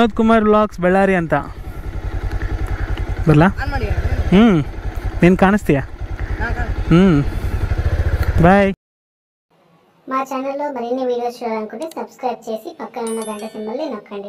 Vinod Kumar blogs Ballari ಅಂತ ಬರಲಾ ಹ್ಞೂ ನೀನು ಕಾಣಿಸ್ತೀಯ ಹ್ಞೂ ಬಾಯ್ మా ఛానల్లో మరిన్ని వీడియోస్ చూడాలనుకుంటే సబ్స్క్రైబ్ చేసి పక్కన ఉన్న గంట సింబల్ని నొక్కండి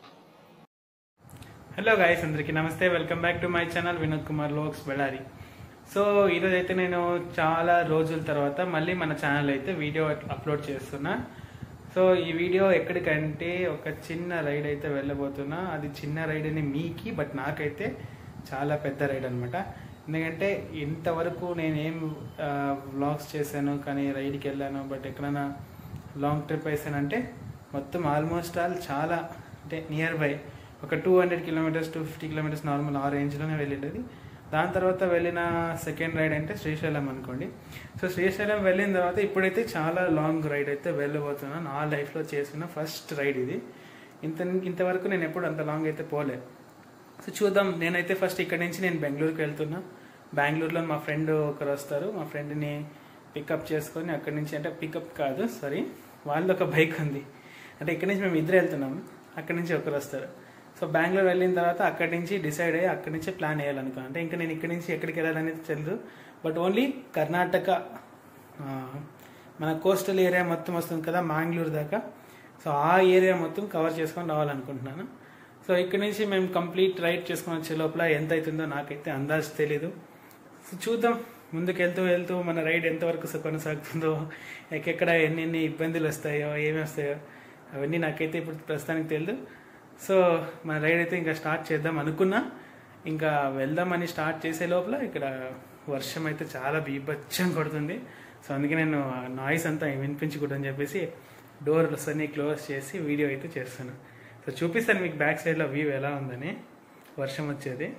హలో గాయస్ అందరికీ నమస్తే welcome back to my channel Vinod Kumar లోక్స్ బెడారి సో ఈరోజు అయితే నేను చాలా రోజుల తర్వాత మళ్ళీ మన ఛానల్ అయితే వీడియో అప్లోడ్ చేస్తున్నా సో ఈ వీడియో ఎక్కడికంటే ఒక చిన్న రైడ్ అయితే వెళ్ళబోతున్నా అది చిన్న రైడ్ అని మీకి బట్ నాకైతే చాలా పెద్ద రైడ్ అనమాట ఎందుకంటే ఇంతవరకు నేనేం వ్లాగ్స్ చేశాను కానీ రైడ్కి వెళ్ళాను బట్ ఎక్కడైనా లాంగ్ ట్రిప్ వేసానంటే మొత్తం ఆల్మోస్ట్ ఆల్ చాలా అంటే నియర్ బై ఒక two hundred kilometres two fifty kilometres normal ఆ రేంజ్లోనే వెళ్ళిండేది దాని తర్వాత వెళ్ళిన సెకండ్ రైడ్ అంటే శ్రీశైలం అనుకోండి సో శ్రీశైలం వెళ్ళిన తర్వాత ఇప్పుడైతే చాలా లాంగ్ రైడ్ అయితే వెళ్ళబోతున్నాను నా లైఫ్లో చేసిన ఫస్ట్ రైడ్ ఇది ఇంత ఇంతవరకు నేను ఎప్పుడు అంత లాంగ్ అయితే పోలేదు సో చూద్దాం నేనైతే ఫస్ట్ ఇక్కడ నుంచి నేను బెంగళూరుకి వెళ్తున్నా బెంగళూరులో మా ఫ్రెండ్ ఒకరు వస్తారు మా ఫ్రెండ్ని పికప్ చేసుకొని అక్కడి నుంచి అంటే పికప్ కాదు సారీ వాళ్ళది ఒక బైక్ ఉంది అంటే ఇక్కడి నుంచి మేము ఇద్దరు వెళ్తున్నాము అక్కడి నుంచి ఒకరు వస్తారు సో బెంగళూరు వెళ్ళిన తర్వాత అక్కడి నుంచి డిసైడ్ అయ్యి అక్కడి నుంచి ప్లాన్ వేయాలనుకో అంటే ఇంకా నేను ఇక్కడి నుంచి ఎక్కడికి వెళ్ళాలనేది తెలియదు బట్ ఓన్లీ కర్ణాటక ఆ, మన కోస్టల్ ఏరియా మొత్తం వస్తుంది కదా మ్యాంగ్లూరు దాకా సో ఆ ఏరియా మొత్తం కవర్ చేసుకొని రావాలనుకుంటున్నాను సో ఇక్కడ నుంచి మేము కంప్లీట్ రైడ్ చేసుకొని వచ్చే లోపల ఎంత అవుతుందో నాకైతే అందాజు తెలీదు సో చూద్దాం ముందుకు వెళ్తూ వెళ్తూ మన రైడ్ ఎంతవరకు స- కొనసాగుతుందో ఎక్కడెక్కడ ఎన్నెన్ని ఇబ్బందులు వస్తాయో ఏమి వస్తాయో అవన్నీ నాకైతే ఇప్పుడు ప్రస్తుతానికి తెలియదు సో మన రైడ్ అయితే ఇంకా స్టార్ట్ చేద్దాం అనుకున్నా ఇంకా వెళ్దామని స్టార్ట్ చేసే లోపల ఇక్కడ వర్షం అయితే చాలా బీభత్సం కొడుతుంది సో అందుకే నేను నాయిస్ అంతా వినిపించకూడదని చెప్పేసి డోర్స్ అన్ని క్లోజ్ చేసి వీడియో అయితే చేస్తాను సో చూపిస్తాను మీకు బ్యాక్ సైడ్లో వ్యూ ఎలా ఉందని వర్షం వచ్చేది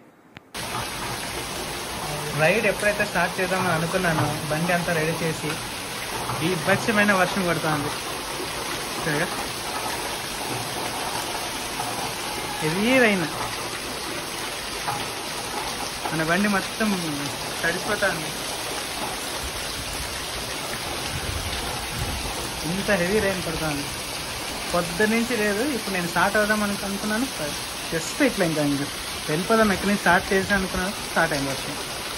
రైడ్ ఎప్పుడైతే స్టార్ట్ చేద్దామని అనుకున్నానో బండి అంతా రెడీ చేసి బీభత్సమైన వర్షం కొడుతుంది సరేగా హెవీ రైన్ మన బండి మొత్తం తడిసిపోతుంది ఇంత హెవీ రైన్ పడుతుంది పొద్దు నుంచి లేదు ఇప్పుడు నేను స్టార్ట్ అవుదాం అనుకు అనుకున్నాను జస్ట్ ఇట్లా ఇంకా ఇంక వెళ్ళిపోదాం ఎక్కడి నుంచి స్టార్ట్ చేసి అనుకున్నాను స్టార్ట్ అయింది వర్షం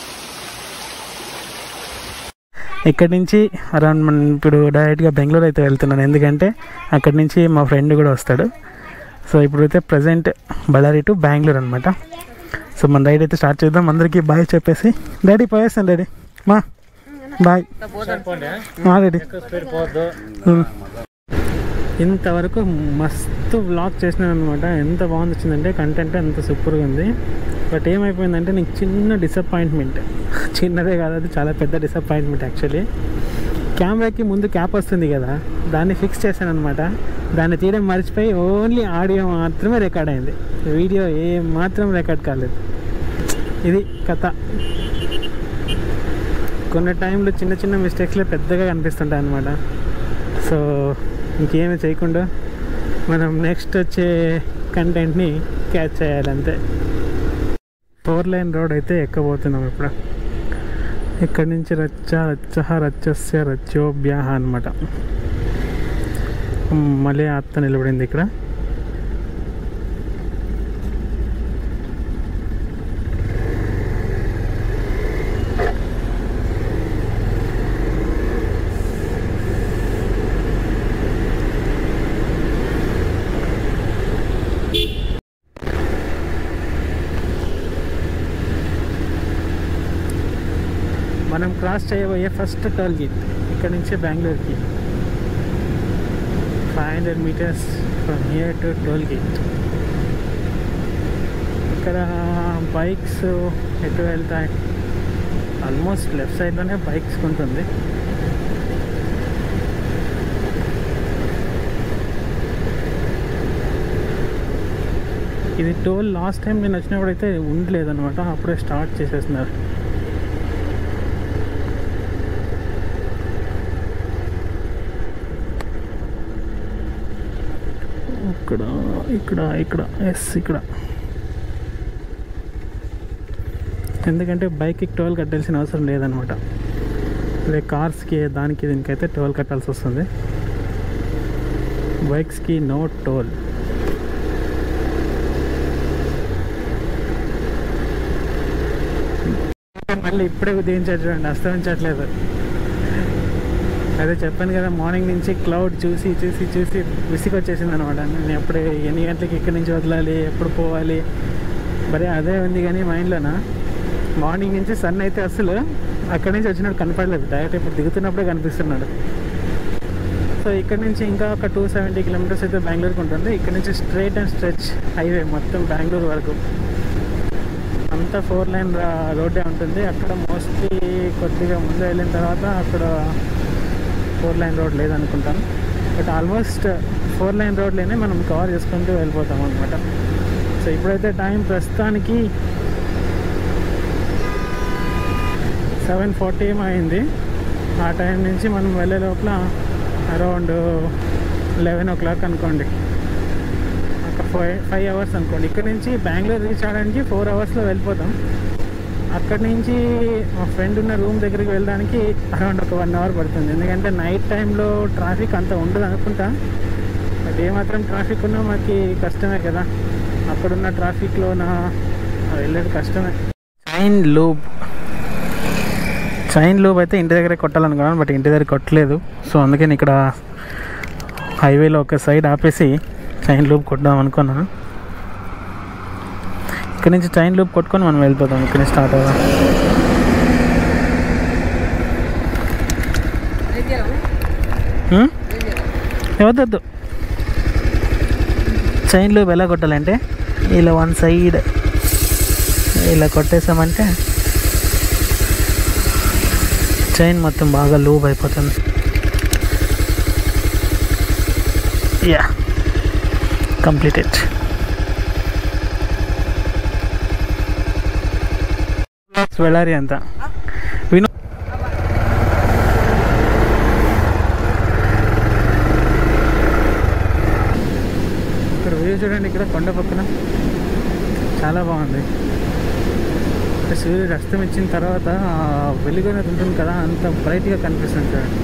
ఇక్కడి నుంచి అరౌండ్ మనం ఇప్పుడు డైరెక్ట్గా బెంగళూరు అయితే వెళ్తున్నాను ఎందుకంటే అక్కడి నుంచి మా ఫ్రెండ్ కూడా వస్తాడు సో ఇప్పుడైతే ప్రజెంట్ బళ్ళారి టు బెంగళూరు అనమాట సో మన రైడ్ అయితే స్టార్ట్ చేద్దాం అందరికీ బాయ్ చెప్పేసి డాడీ పోయేస్తాను డాడీ మా బాయ్ డాడీ ఉమ్. ఇంతవరకు మస్తు వ్లాగ్ చేసినాను అనమాట ఎంత బాగుంది వచ్చిందంటే కంటెంట్ అంత సూపర్గా ఉంది బట్ ఏమైపోయిందంటే నీకు చిన్న డిసప్పాయింట్మెంట్ చిన్నదే కాదు అది చాలా పెద్ద డిసప్పాయింట్మెంట్ యాక్చువల్లీ కెమెరాకి ముందు క్యాప్ వస్తుంది కదా దాన్ని ఫిక్స్ చేశాను అనమాట దాన్ని తీయడం మర్చిపోయి ఓన్లీ ఆడియో మాత్రమే రికార్డ్ అయింది వీడియో ఏ మాత్రం రికార్డ్ కాలేదు ఇది కథ కొన్ని టైంలో చిన్న చిన్న మిస్టేక్స్లో పెద్దగా కనిపిస్తుంటాయి అనమాట సో ఇంకేమీ చేయకుండా మనం నెక్స్ట్ వచ్చే కంటెంట్ని క్యాచ్ చేయాలంతే ఫోర్ లైన్ రోడ్ అయితే ఎక్కబోతున్నాం ఇప్పుడు ఇక్కడ నుంచి రచ్చ రచ్చ రచ్చస్య రచ్చోభ్యాహ అనమాట మళ్ళీ అత్త నిలబడింది ఇక్కడ మనం క్రాస్ చేయబోయే ఫస్ట్ టోల్ గేట్ ఇక్కడ నుంచి బెంగళూరుకి five hundred metres from here to toll gate ఇక్కడ బైక్స్ ఎటు వెళ్తాయి ఆల్మోస్ట్ లెఫ్ట్ సైడ్లోనే బైక్స్ ఉంటుంది ఇది టోల్ లాస్ట్ టైం నేను వచ్చినప్పుడు అయితే ఉండలేదన్నమాట అప్పుడే స్టార్ట్ చేసేస్తున్నారు ఇక్కడ ఇక్కడ ఇక్కడ ఎస్ ఇక్కడ ఎందుకంటే బైక్కి టోల్ కట్టాల్సిన అవసరం లేదనమాట అదే కార్స్కి దానికి దీనికైతే టోల్ కట్టాల్సి వస్తుంది బైక్స్కి నో టోల్ మళ్ళీ ఇప్పుడే ఉదయించాడు చూడండి అస్తమించట్లేదు అదే చెప్పాను కదా మార్నింగ్ నుంచి క్లౌడ్ చూసి చూసి చూసి విసిగి వచ్చేసింది అనమాట నేను ఎప్పుడు ఎన్ని గంటలకి ఇక్కడి నుంచి వదలాలి ఎప్పుడు పోవాలి మరి అదే ఉంది కానీ మైండ్లోన మార్నింగ్ నుంచి సన్ అయితే అసలు అక్కడి నుంచి వచ్చినట్టు కనపడలేదు డైరెక్ట్ ఇప్పుడు దిగుతున్నప్పుడే కనిపిస్తున్నాడు సో ఇక్కడ నుంచి ఇంకా ఒక టూ సెవెంటీ కిలోమీటర్స్ అయితే బెంగళూరుకి ఉంటుంది ఇక్కడ నుంచి స్ట్రైట్ అండ్ స్ట్రెచ్ హైవే మొత్తం బెంగళూరు వరకు అంతా ఫోర్ లైన్ రోడ్డే ఉంటుంది అక్కడ మోస్ట్లీ కొద్దిగా ముందు వెళ్ళిన తర్వాత అక్కడ ఫోర్ లైన్ రోడ్ లేదనుకుంటాను బట్ ఆల్మోస్ట్ ఫోర్ లైన్ రోడ్లోనే మనం కవర్ చేసుకుంటూ వెళ్ళిపోతాం అనమాట సో ఇప్పుడైతే టైం ప్రస్తుతానికి సెవెన్ ఫార్టీ ఏమో అయింది ఆ టైం నుంచి మనం వెళ్ళే లోపల అరౌండ్ లెవెన్ ఓ క్లాక్ అనుకోండి ఒక ఫైవ్ ఫైవ్ అవర్స్ అనుకోండి ఇక్కడ నుంచి బెంగళూరు రీచ్ అవడానికి ఫోర్ అవర్స్లో వెళ్ళిపోతాం అక్కడి నుంచి మా ఫ్రెండ్ ఉన్న రూమ్ దగ్గరికి వెళ్ళడానికి అరౌండ్ ఒక వన్ అవర్ పడుతుంది ఎందుకంటే నైట్ టైంలో ట్రాఫిక్ అంత ఉండదు అనుకుంటా బట్ ఏమాత్రం ట్రాఫిక్ ఉన్నా మాకు కష్టమే కదా అక్కడున్న ట్రాఫిక్లో నా వెళ్ళేది కష్టమే చైన్ లూప్ చైన్ లూప్ అయితే ఇంటి దగ్గరే కొట్టాలనుకున్నాను బట్ ఇంటి దగ్గర కొట్టలేదు సో అందుకని ఇక్కడ హైవేలో ఒక సైడ్ ఆపేసి చైన్ లూప్ కొట్టాం అనుకున్నాను ఇక్కడ నుంచి చైన్ లూప్ కొట్టుకొని మనం వెళ్ళిపోతాం ఇక్కడ నుంచి స్టార్ట్ అవుదాం హ్మ్? ఏ వద్దొద్దు చైన్ లూప్ ఎలా కొట్టాలంటే ఇలా వన్ సైడ్ ఇలా కొట్టేసామంటే చైన్ మొత్తం బాగా లూబ్ అయిపోతుంది యా కంప్లీటెడ్ వెళ్ళారి అంత వినో ఇక్కడ వ్యూ చూడండి ఇక్కడ కొండ పక్కన చాలా బాగుంది అంటే సూర్యుడు అస్తమించిన తర్వాత ఆ వెలుగు అనేది ఉంటుంది కదా అంత బ్రైట్గా కనిపిస్తుంది చూడండి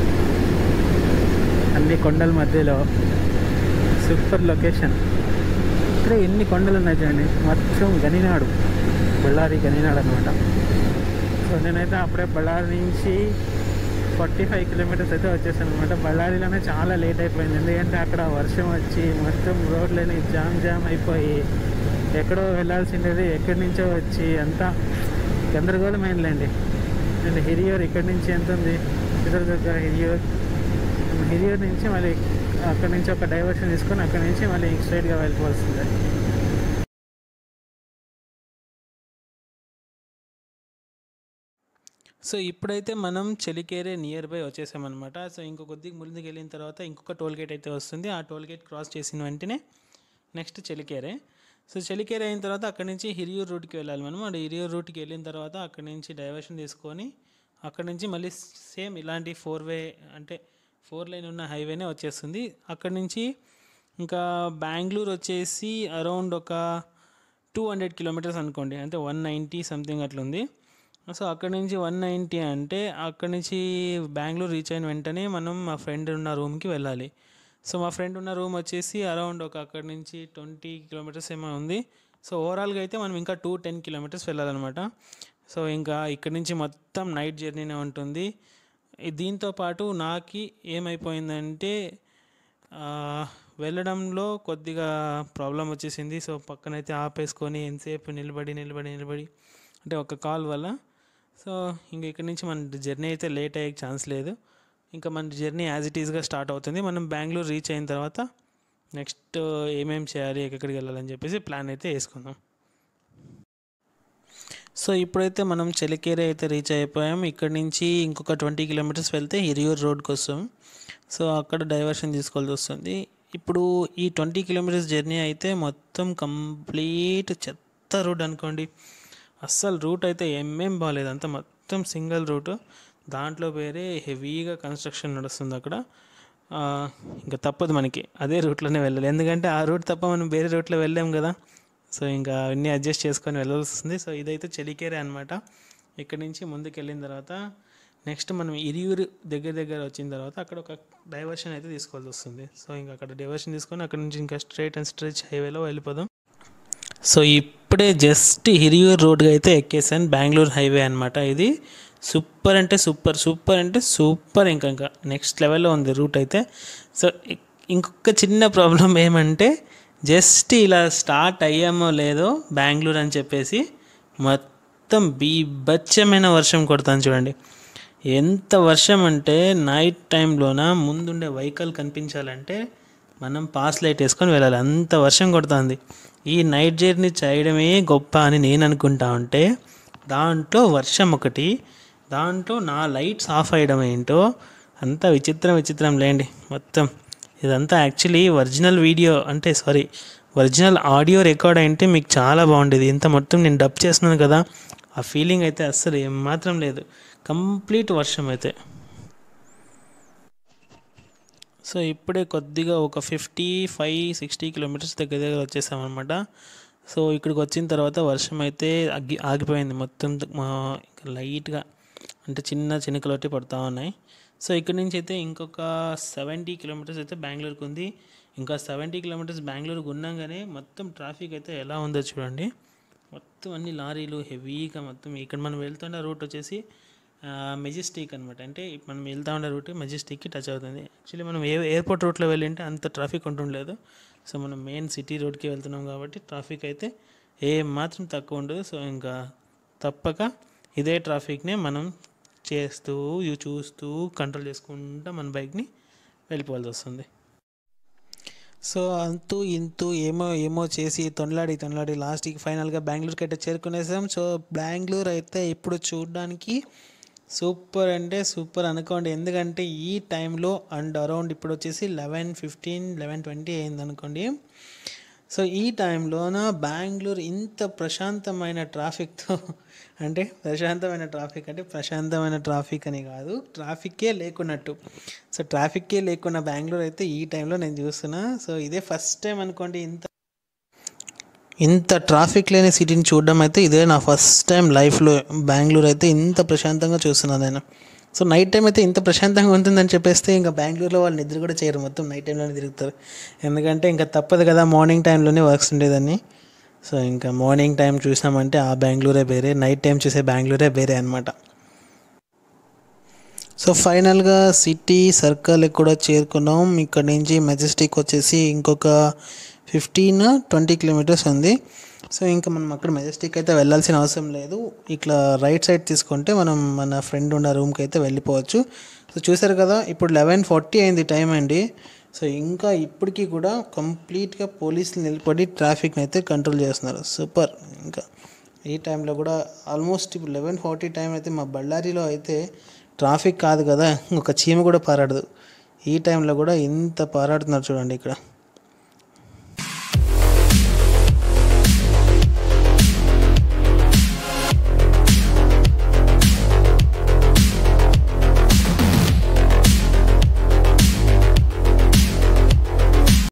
అన్ని కొండల మధ్యలో సూపర్ లొకేషన్ ఇక్కడ ఎన్ని కొండలు ఉన్నాయి చూడండి మొత్తం గనినాడు బళ్ళారి గనినాడు అనమాట సో నేనైతే అప్పుడే బళ్ళారి నుంచి ఫార్టీ ఫైవ్ కిలోమీటర్స్ అయితే వచ్చేసాను అనమాట బళ్ళారిలోనే చాలా లేట్ అయిపోయింది ఎందుకంటే అక్కడ వర్షం వచ్చి మొత్తం రోడ్లని జామ్ జామ్ అయిపోయి ఎక్కడో వెళ్ళాల్సిండేది ఎక్కడి నుంచో వచ్చి అంతా గందరగోళమైందిలేండి అండ్ హిరియూర్ ఇక్కడి నుంచి ఎంత ఉంది చిత్రదుర్గ హిరియూర్ హిరియూర్ నుంచి మళ్ళీ అక్కడి నుంచి ఒక డైవర్షన్ తీసుకొని అక్కడి నుంచి మళ్ళీ స్ట్రైట్గా వెళ్ళిపోవాల్సిందే సో ఇప్పుడైతే మనం చెలికేరే నియర్ బై వచ్చేసామన్నమాట సో ఇంకో కొద్దిగా ముందుకు వెళ్ళిన తర్వాత ఇంకొక టోల్ గేట్ అయితే వస్తుంది ఆ టోల్ గేట్ క్రాస్ చేసిన వెంటనే నెక్స్ట్ చెలికేరే సో చెలికేరే అయిన తర్వాత అక్కడి నుంచి హిరియూర్ రూట్కి వెళ్ళాలి మనం అక్కడ హిరియూర్ రూట్కి వెళ్ళిన తర్వాత అక్కడి నుంచి డైవర్షన్ తీసుకొని అక్కడి నుంచి మళ్ళీ సేమ్ ఇలాంటి ఫోర్ వే అంటే ఫోర్ లైన్ ఉన్న హైవేనే వచ్చేస్తుంది అక్కడి నుంచి ఇంకా బెంగళూరు వచ్చేసి అరౌండ్ ఒక టూ హండ్రెడ్ కిలోమీటర్స్ అనుకోండి అంటే వన్ నైంటీ సంథింగ్ అట్లుంది సో అక్కడి నుంచి వన్ నైంటీ అంటే అక్కడి నుంచి బెంగళూరు రీచ్ అయిన వెంటనే మనం మా ఫ్రెండ్ ఉన్న రూమ్కి వెళ్ళాలి సో మా ఫ్రెండ్ ఉన్న రూమ్ వచ్చేసి అరౌండ్ ఒక అక్కడి నుంచి ట్వంటీ కిలోమీటర్స్ ఏమో ఉంది సో ఓవరాల్గా అయితే మనం ఇంకా టూ టెన్ కిలోమీటర్స్ వెళ్ళాలన్నమాట సో ఇంకా ఇక్కడి నుంచి మొత్తం నైట్ జర్నీనే ఉంటుంది ఈ దీంతో పాటు నాకు ఏమైపోయిందంటే ఆ, వెళ్ళడంలో కొద్దిగా ప్రాబ్లం వచ్చేసింది సో పక్కనైతే ఆపేసుకొని ఎంతసేపు నిలబడి నిలబడి నిలబడి అంటే ఒక కాల్ వల్ల సో ఇంకా ఇక్కడి నుంచి మన జర్నీ అయితే లేట్ అయ్యే ఛాన్స్ లేదు ఇంకా మన జర్నీ యాజ్ ఇట్ ఈస్గా స్టార్ట్ అవుతుంది మనం బెంగళూరు రీచ్ అయిన తర్వాత నెక్స్ట్ ఏమేం చేయాలి ఎక్కడికి వెళ్ళాలని చెప్పేసి ప్లాన్ అయితే వేసుకుందాం సో ఇప్పుడైతే మనం చెలికేరే అయితే రీచ్ అయిపోయాం ఇక్కడ నుంచి ఇంకొక ట్వంటీ కిలోమీటర్స్ వెళ్తే హిరియూర్ రోడ్కి వస్తాం సో అక్కడ డైవర్షన్ తీసుకోవాల్సి వస్తుంది ఇప్పుడు ఈ ట్వంటీ కిలోమీటర్స్ జర్నీ అయితే మొత్తం కంప్లీట్ చెత్త రూట్ అనుకోండి అస్సలు రూట్ అయితే ఏమేం బాగాలేదు అంతా మొత్తం సింగిల్ రూట్ దాంట్లో వేరే హెవీగా కన్స్ట్రక్షన్ నడుస్తుంది అక్కడ ఆ, ఇంకా తప్పదు మనకి అదే రూట్లోనే వెళ్ళాలి ఎందుకంటే ఆ రూట్ తప్ప మనం వేరే రూట్లో వెళ్ళాం కదా సో ఇంకా అవన్నీ అడ్జస్ట్ చేసుకొని వెళ్ళాల్సి వస్తుంది సో ఇదైతే చెలికేరే అనమాట ఇక్కడ నుంచి ముందుకు వెళ్ళిన తర్వాత నెక్స్ట్ మనం ఇరియూరు దగ్గర దగ్గర వచ్చిన తర్వాత అక్కడ ఒక డైవర్షన్ అయితే తీసుకోవాల్సి వస్తుంది సో ఇంకా అక్కడ డైవర్షన్ తీసుకొని అక్కడ నుంచి ఇంకా స్ట్రైట్ అండ్ స్ట్రెచ్ హైవేలో వెళ్ళిపోదాం సో ఇప్పుడే జస్ట్ హిరియూర్ రోడ్గా అయితే ఎక్కేసాను బెంగళూరు హైవే అనమాట ఇది సూపర్ అంటే సూపర్ సూపర్ అంటే సూపర్ ఇంకా ఇంకా నెక్స్ట్ లెవెల్లో ఉంది రూట్ అయితే సో ఇ- ఇంకొక చిన్న ప్రాబ్లం ఏమంటే జస్ట్ ఇలా స్టార్ట్ అయ్యామో లేదో బెంగళూరు అని చెప్పేసి మొత్తం బీభత్సమైన వర్షం కొడతాను చూడండి ఎంత వర్షం అంటే నైట్ టైంలోన ముందుండే వెహికల్ కనిపించాలంటే మనం పాస్ లైట్ వేసుకొని వెళ్ళాలి అంత వర్షం కొడుతుంది ఈ నైట్ జర్నీ చేయడమే గొప్ప అని నేను అనుకుంటా ఉంటే దాంట్లో వర్షం ఒకటి దాంట్లో నా లైట్స్ ఆఫ్ అయ్యడం ఏంటో అంతా విచిత్రం విచిత్రం లేండి మొత్తం ఇదంతా యాక్చువల్లీ ఒరిజినల్ వీడియో అంటే సారీ ఒరిజినల్ ఆడియో రికార్డ్ అయితే మీకు చాలా బాగుండేది ఇంత మొత్తం నేను డబ్ చేస్తున్నాను కదా ఆ ఫీలింగ్ అయితే అస్సలు ఏమాత్రం లేదు కంప్లీట్ వర్షం అయితే సో ఇప్పుడే కొద్దిగా ఒక ఫిఫ్టీ ఫైవ్ సిక్స్టీ కిలోమీటర్స్ దగ్గర దగ్గర వచ్చేసామన్నమాట సో ఇక్కడికి వచ్చిన తర్వాత వర్షం అయితే ఆగి ఆగిపోయింది మొత్తం మా ఇంకా లైట్గా అంటే చిన్న చినుకలు ఒకటి పడుతూ ఉన్నాయి సో ఇక్కడ నుంచి అయితే ఇంకొక సెవెంటీ కిలోమీటర్స్ అయితే బెంగళూరుకు ఉంది ఇంకా సెవెంటీ కిలోమీటర్స్ బెంగళూరుకు ఉన్నాగానే మొత్తం ట్రాఫిక్ అయితే ఎలా ఉందో చూడండి మొత్తం అన్ని లారీలు హెవీగా మొత్తం ఇక్కడ మనం వెళ్తున్న రూట్ వచ్చేసి మెజెస్టిక్ అనమాట అంటే మనం వెళ్తా ఉండే రూట్ మెజెస్టిక్కి టచ్ అవుతుంది యాక్చువల్లీ మనం ఏ ఎయిర్పోర్ట్ రూట్లో వెళ్ళింటే అంత ట్రాఫిక్ ఉంటుండలేదు సో మనం మెయిన్ సిటీ రోడ్కి వెళ్తున్నాం కాబట్టి ట్రాఫిక్ అయితే ఏ మాత్రం తక్కువ ఉండదు సో ఇంకా తప్పక ఇదే ట్రాఫిక్నే మనం చేస్తూ ఇవి చూస్తూ కంట్రోల్ చేసుకుంటూ మన బైక్ని వెళ్ళిపోవాల్సి వస్తుంది సో అంతూ ఇంతూ ఏమో ఏమో చేసి తొండలాడి తొండలాడి లాస్ట్కి ఫైనల్గా బెంగళూరుకి అయితే చేరుకునేసాం సో బెంగళూరు అయితే ఇప్పుడు చూడడానికి సూపర్ అంటే సూపర్ అనుకోండి ఎందుకంటే ఈ టైంలో అండ్ అరౌండ్ ఇప్పుడు వచ్చేసి లెవెన్ ఫిఫ్టీన్ లెవెన్ ట్వంటీ అయింది అనుకోండి సో ఈ టైంలోన బెంగళూరు ఇంత ప్రశాంతమైన ట్రాఫిక్తో అంటే ప్రశాంతమైన ట్రాఫిక్ అంటే ప్రశాంతమైన ట్రాఫిక్ అని కాదు ట్రాఫిక్కే లేకున్నట్టు సో ట్రాఫిక్కే లేకున్న బెంగళూరు అయితే ఈ టైంలో నేను చూస్తున్నా సో ఇదే ఫస్ట్ టైం అనుకోండి ఇంత ఇంత ట్రాఫిక్ లేని సిటీని చూడడం అయితే ఇదే నా ఫస్ట్ టైం లైఫ్లో బెంగళూరు అయితే ఇంత ప్రశాంతంగా చూస్తున్నాను నేను సో నైట్ టైం అయితే ఇంత ప్రశాంతంగా ఉంటుందని చెప్పేస్తే ఇంకా బెంగళూరులో వాళ్ళు నిద్ర కూడా చేయరు మొత్తం నైట్ టైంలోనే తిరుగుతారు ఎందుకంటే ఇంకా తప్పదు కదా మార్నింగ్ టైంలోనే వర్క్స్ ఉండేదని సో ఇంకా మార్నింగ్ టైం చూసామంటే ఆ బెంగళూరే వేరే నైట్ టైం చూసే బెంగళూరే వేరే అనమాట సో ఫైనల్గా సిటీ సర్కిల్ కూడా చేరుకున్నాం ఇక్కడ నుంచి మెజెస్టిక్ వచ్చేసి ఇంకొక ఫిఫ్టీన్ ట్వంటీ కిలోమీటర్స్ ఉంది సో ఇంకా మనం అక్కడ మెజెస్టిక్ అయితే వెళ్ళాల్సిన అవసరం లేదు ఇట్లా రైట్ సైడ్ తీసుకుంటే మనం మన ఫ్రెండ్ ఉన్న రూమ్కి అయితే వెళ్ళిపోవచ్చు సో చూసారు కదా ఇప్పుడు లెవెన్ ఫార్టీ అయింది టైం అండి సో ఇంకా ఇప్పటికీ కూడా కంప్లీట్గా పోలీసులు నిలబడి ట్రాఫిక్ని అయితే కంట్రోల్ చేస్తున్నారు సూపర్ ఇంకా ఈ టైంలో కూడా ఆల్మోస్ట్ ఇప్పుడు లెవెన్ ఫార్టీ టైం అయితే మా బళ్ళారిలో అయితే ట్రాఫిక్ కాదు కదా ఒక చీమ కూడా పారాడదు ఈ టైంలో కూడా ఇంత పారాడుతున్నారు చూడండి ఇక్కడ